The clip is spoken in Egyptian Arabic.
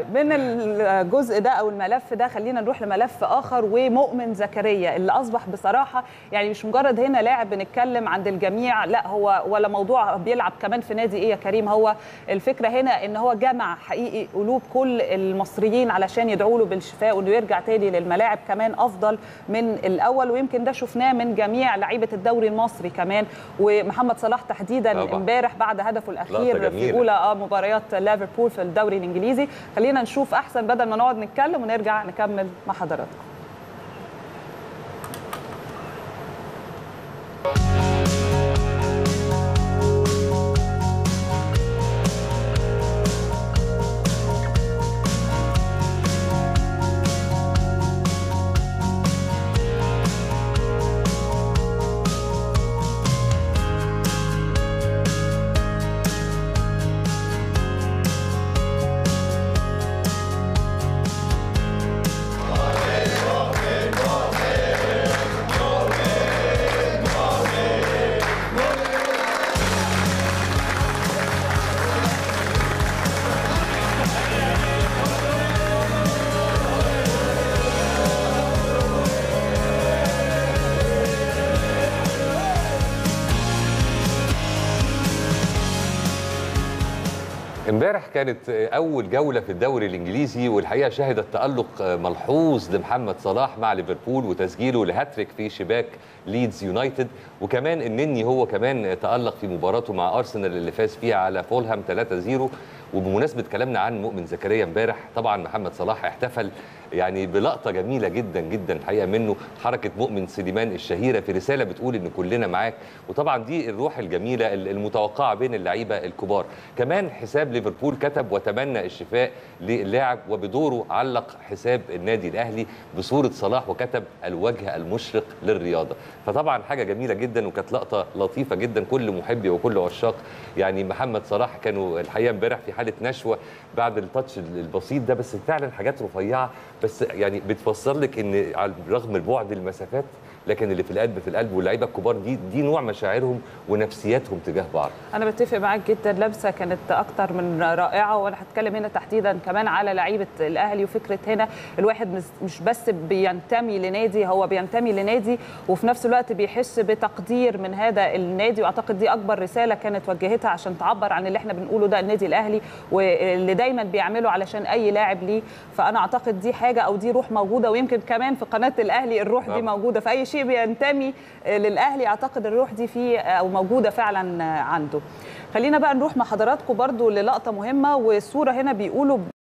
من الجزء ده او الملف ده خلينا نروح لملف اخر ومؤمن زكريا اللي اصبح بصراحه يعني مش مجرد هنا لاعب بنتكلم عند الجميع لا هو ولا موضوع بيلعب كمان في نادي ايه يا كريم هو الفكره هنا ان هو جمع حقيقي قلوب كل المصريين علشان يدعوا له بالشفاء وانه يرجع تاني للملاعب كمان افضل من الاول ويمكن ده شفناه من جميع لعيبه الدوري المصري كمان ومحمد صلاح تحديدا طبعا. امبارح بعد هدفه لقطة الاخير في جميلة. اولى اه مباريات ليفربول في الدوري الانجليزي خلينا نشوف احسن بدل ما نقعد نتكلم ونرجع نكمل مع حضراتكم امبارح كانت اول جوله في الدوري الانجليزي والحقيقه شهدت تالق ملحوظ لمحمد صلاح مع ليفربول وتسجيله لهاتريك في شباك ليدز يونايتد وكمان النني هو كمان تالق في مباراته مع ارسنال اللي فاز فيها على فولهام 3-0 وبمناسبه كلامنا عن مؤمن زكريا امبارح طبعا محمد صلاح احتفل يعني بلقطه جميله جدا جدا الحقيقه منه حركه مؤمن سليمان الشهيره في رساله بتقول ان كلنا معاك وطبعا دي الروح الجميله المتوقعه بين اللعيبه الكبار كمان حساب ليفربول كتب وتمنى الشفاء للاعب وبدوره علق حساب النادي الاهلي بصوره صلاح وكتب الوجه المشرق للرياضه فطبعا حاجه جميله جدا وكانت لقطه لطيفه جدا كل محبي وكل عشاق يعني محمد صلاح كانوا الحقيقه امبارح في حاله نشوه بعد التاتش البسيط ده بس فعلا حاجات رفيعه بس يعني بتفسر لك ان على رغم البعد المسافات لكن اللي في القلب في القلب واللعيبه الكبار دي دي نوع مشاعرهم ونفسياتهم تجاه بعض انا بتفق معاك جدا لمسه كانت اكتر من رائعه وانا هتكلم هنا تحديدا كمان على لعيبه الاهلي وفكره هنا الواحد مش- مش بس بينتمي لنادي هو بينتمي لنادي وفي نفس الوقت بيحس بتقدير من هذا النادي واعتقد دي اكبر رساله كانت وجهتها عشان تعبر عن اللي احنا بنقوله ده النادي الاهلي واللي دايما بيعمله علشان اي لاعب ليه فانا اعتقد دي حاجه او دي روح موجوده ويمكن كمان في قناه الاهلي الروح دي طبعا. موجوده في اي شيء بينتمي للاهلي اعتقد الروح دي فيه او موجوده فعلا عنده خلينا بقى نروح مع حضراتكم برضو للقطه مهمه والصوره هنا بيقولوا